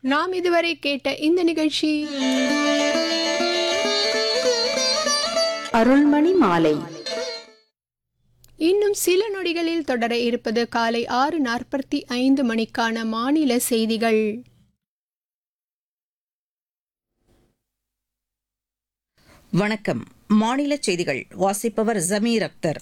நாம் இதுவரை கேட்ட இந்த நிகழ்ச்சி அருள்மணி மாலை இன்னும் சில நொடிகளில் தொடர இருப்பது காலை ஆறு நாற்பத்தி ஐந்து மணிக்கான மாநில செய்திகள் வணக்கம் மாநில செய்திகள் வாசிப்பவர் ஜமீர் அக்தர்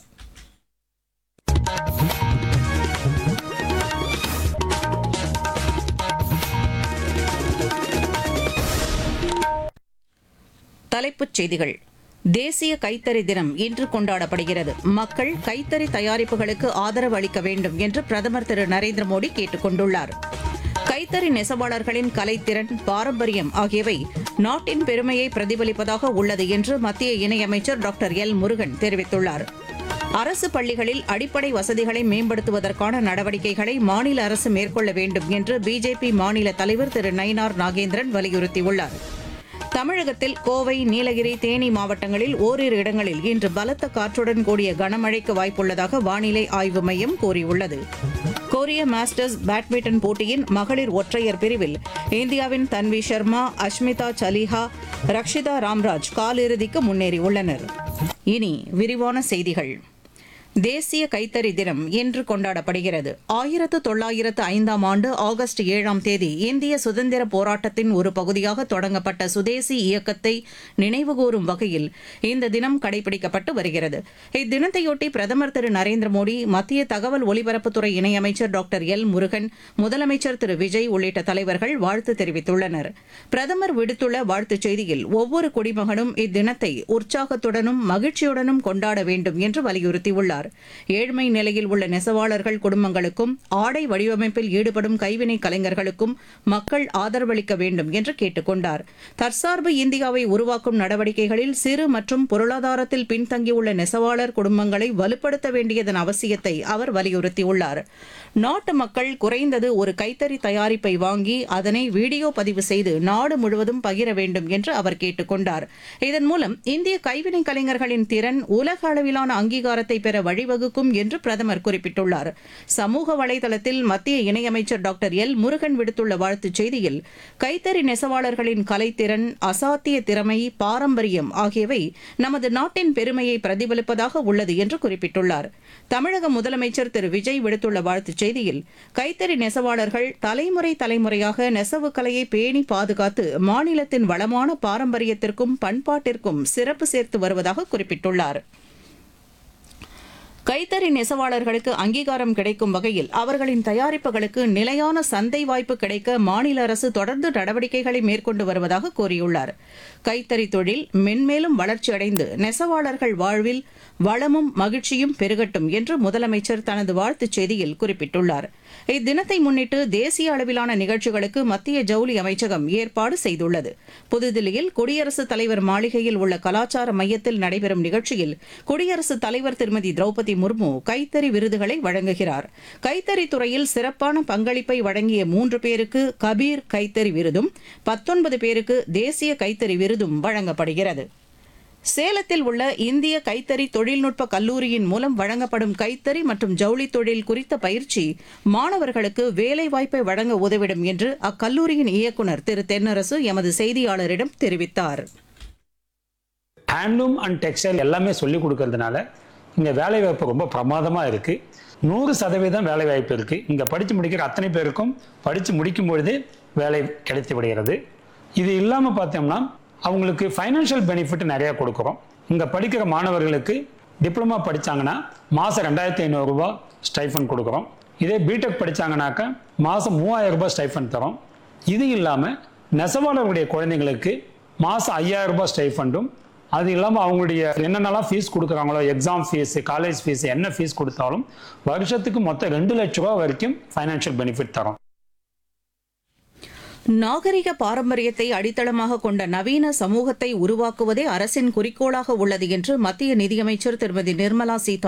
தலைப்புச் செய்திகள் தேசிய கைத்தறி தினம் இன்று கொண்டாடப்படுகிறது மக்கள் கைத்தறி தயாரிப்புகளுக்கு ஆதரவு அளிக்க வேண்டும் என்று பிரதமர் திரு நரேந்திர மோடி கேட்டுக் கொண்டுள்ளார் கைத்தறி நெசவாளர்களின் கலைத்திறன் பாரம்பரியம் ஆகியவை நாட்டின் பெருமையை பிரதிபலிப்பதாக உள்ளது என்று மத்திய இணையமைச்சர் டாக்டர் எல் முருகன் தெரிவித்துள்ளார் அரசு பள்ளிகளில் அடிப்படை வசதிகளை மேம்படுத்துவதற்கான நடவடிக்கைகளை மாநில அரசு மேற்கொள்ள வேண்டும் என்று பிஜேபி மாநில தலைவர் திரு நயினார் நாகேந்திரன் வலியுறுத்தியுள்ளார் தமிழகத்தில் கோவை நீலகிரி தேனி மாவட்டங்களில் ஓரிரு இடங்களில் இன்று பலத்த காற்றுடன் கூடிய கனமழைக்கு வாய்ப்புள்ளதாக வானிலை ஆய்வு மையம் கூறியுள்ளது கொரிய மாஸ்டர்ஸ் பேட்மிண்டன் போட்டியின் மகளிர் ஒற்றையர் பிரிவில் இந்தியாவின் தன்வி சர்மா அஷ்மிதா சலிஹா ரக்ஷிதா ராம்ராஜ் காலிறுதிக்கு முன்னேறியுள்ளனர் இனி விரிவான செய்திகள் தேசிய கைத்தறி தினம் இன்று கொண்டாடப்படுகிறது ஆயிரத்து தொள்ளாயிரத்து ஐந்தாம் ஆண்டு ஆகஸ்ட் ஏழாம் தேதி இந்திய சுதந்திர போராட்டத்தின் ஒரு பகுதியாக தொடங்கப்பட்ட சுதேசி இயக்கத்தை நினைவுகூரும் வகையில் இந்த தினம் கடைபிடிக்கப்பட்டு வருகிறது இத்தினத்தையொட்டி பிரதமர் திரு நரேந்திர மோடி மத்திய தகவல் ஒலிபரப்புத்துறை இணையமைச்சர் டாக்டர் எல் முருகன் முதலமைச்சர் திரு விஜய் உள்ளிட்ட தலைவர்கள் வாழ்த்து தெரிவித்துள்ளனர் பிரதமர் விடுத்துள்ள வாழ்த்துச் செய்தியில் ஒவ்வொரு குடிமகனும் இத்தினத்தை உற்சாகத்துடனும் மகிழ்ச்சியுடனும் கொண்டாட வேண்டும் என்று வலியுறுத்தியுள்ளார் ஏழ்மை நிலையில் உள்ள நெசவாளர்கள் குடும்பங்களுக்கும் ஆடை வடிவமைப்பில் ஈடுபடும் கைவினை கலைஞர்களுக்கும் மக்கள் ஆதரவளிக்க வேண்டும் என்று கேட்டுக் கொண்டார் தற்சார்பு இந்தியாவை உருவாக்கும் நடவடிக்கைகளில் சிறு மற்றும் பொருளாதாரத்தில் பின்தங்கியுள்ள நெசவாளர் குடும்பங்களை வலுப்படுத்த வேண்டியதன் அவசியத்தை அவர் வலியுறுத்தியுள்ளார் நாட்டு மக்கள் குறைந்தது ஒரு கைத்தறி தயாரிப்பை வாங்கி அதனை வீடியோ பதிவு செய்து நாடு முழுவதும் பகிர வேண்டும் என்று அவர் கேட்டுக் கொண்டார் இதன் மூலம் இந்திய கைவினை கலைஞர்களின் திறன் உலக அளவிலான அங்கீகாரத்தை பெற வழிவகுக்கும் என்று பிரதமர் குறிப்பிட்டுள்ளார் சமூக வலைதளத்தில் மத்திய இணையமைச்சர் டாக்டர் எல் முருகன் விடுத்துள்ள வாழ்த்துச் செய்தியில் கைத்தறி நெசவாளர்களின் கலைத்திறன் அசாத்திய திறமை பாரம்பரியம் ஆகியவை நமது நாட்டின் பெருமையை பிரதிபலிப்பதாக உள்ளது என்று குறிப்பிட்டுள்ளார் தமிழக முதலமைச்சர் திரு விஜய் விடுத்துள்ள வாழ்த்துச் செய்தியில் கைத்தறி நெசவாளர்கள் தலைமுறை தலைமுறையாக நெசவு கலையை பேணி பாதுகாத்து மாநிலத்தின் வளமான பாரம்பரியத்திற்கும் பண்பாட்டிற்கும் சிறப்பு சேர்த்து வருவதாக குறிப்பிட்டுள்ளார் கைத்தறி நெசவாளர்களுக்கு அங்கீகாரம் கிடைக்கும் வகையில் அவர்களின் தயாரிப்புகளுக்கு நிலையான சந்தை வாய்ப்பு கிடைக்க மாநில அரசு தொடர்ந்து நடவடிக்கைகளை மேற்கொண்டு வருவதாக கூறியுள்ளார் கைத்தறி தொழில் மென்மேலும் வளர்ச்சியடைந்து நெசவாளர்கள் வாழ்வில் வளமும் மகிழ்ச்சியும் பெருகட்டும் என்று முதலமைச்சர் தனது வாழ்த்துச் செய்தியில் குறிப்பிட்டுள்ளார் இத்தினத்தை முன்னிட்டு தேசிய அளவிலான நிகழ்ச்சிகளுக்கு மத்திய ஜவுளி அமைச்சகம் ஏற்பாடு செய்துள்ளது புதுதில்லியில் குடியரசுத் தலைவர் மாளிகையில் உள்ள கலாச்சார மையத்தில் நடைபெறும் நிகழ்ச்சியில் குடியரசுத் தலைவர் திருமதி திரௌபதி முர்மு கைத்தறி விருதுகளை வழங்குகிறார் கைத்தறி துறையில் சிறப்பான பங்களிப்பை வழங்கிய மூன்று பேருக்கு கபீர் கைத்தறி விருதும் பத்தொன்பது பேருக்கு தேசிய கைத்தறி விருதும் வழங்கப்படுகிறது சேலத்தில் உள்ள இந்திய கைத்தறி தொழில்நுட்ப கல்லூரியின் மூலம் வழங்கப்படும் கைத்தறி மற்றும் ஜவுளி தொழில் குறித்த பயிற்சி மாணவர்களுக்கு வேலைவாய்ப்பை வழங்க உதவிடும் என்று அக்கல்லூரியின் இயக்குநர் திரு தென்னரசு எமது செய்தியாளரிடம் தெரிவித்தார் ஹேண்ட்லூம் அண்ட் டெக்ஸ்டைல் எல்லாமே சொல்லி கொடுக்கறதுனால இங்கே வேலைவாய்ப்பு ரொம்ப பிரமாதமாக இருக்குது நூறு சதவீதம் வேலைவாய்ப்பு இருக்குது இங்கே படித்து முடிக்கிற அத்தனை பேருக்கும் படித்து முடிக்கும் பொழுதே வேலை கிடைத்து விடுகிறது இது இல்லாமல் பார்த்தோம்னா அவங்களுக்கு ஃபைனான்ஷியல் பெனிஃபிட் நிறையா கொடுக்குறோம் இங்கே படிக்கிற மாணவர்களுக்கு டிப்ளமா படித்தாங்கன்னா மாதம் ரெண்டாயிரத்தி ஐநூறுரூபா ஸ்டைஃபன் கொடுக்குறோம் இதே பிடெக் படித்தாங்கனாக்கா மாதம் மூவாயிரம் ரூபாய் ஸ்டைஃபன் தரோம் இது இல்லாமல் நெசவாளர்களுடைய குழந்தைங்களுக்கு மாதம் ஐயாயிரம் ரூபாய் ஸ்டைஃபண்டும் அது இல்லாமல் அவங்களுடைய என்னென்னலாம் ஃபீஸ் கொடுக்குறாங்களோ எக்ஸாம் ஃபீஸ் காலேஜ் ஃபீஸ் என்ன ஃபீஸ் கொடுத்தாலும் வருஷத்துக்கு மொத்தம் ரெண்டு லட்ச ரூபா வரைக்கும் ஃபைனான்ஷியல் பெனிஃபிட் தரோம் நாகரிக பாரம்பரியத்தை அடித்தளமாக கொண்ட நவீன சமூகத்தை உருவாக்குவதே அரசின் குறிக்கோளாக உள்ளது என்று மத்திய நிதியமைச்சர் திருமதி நிர்மலா சீதாராமன்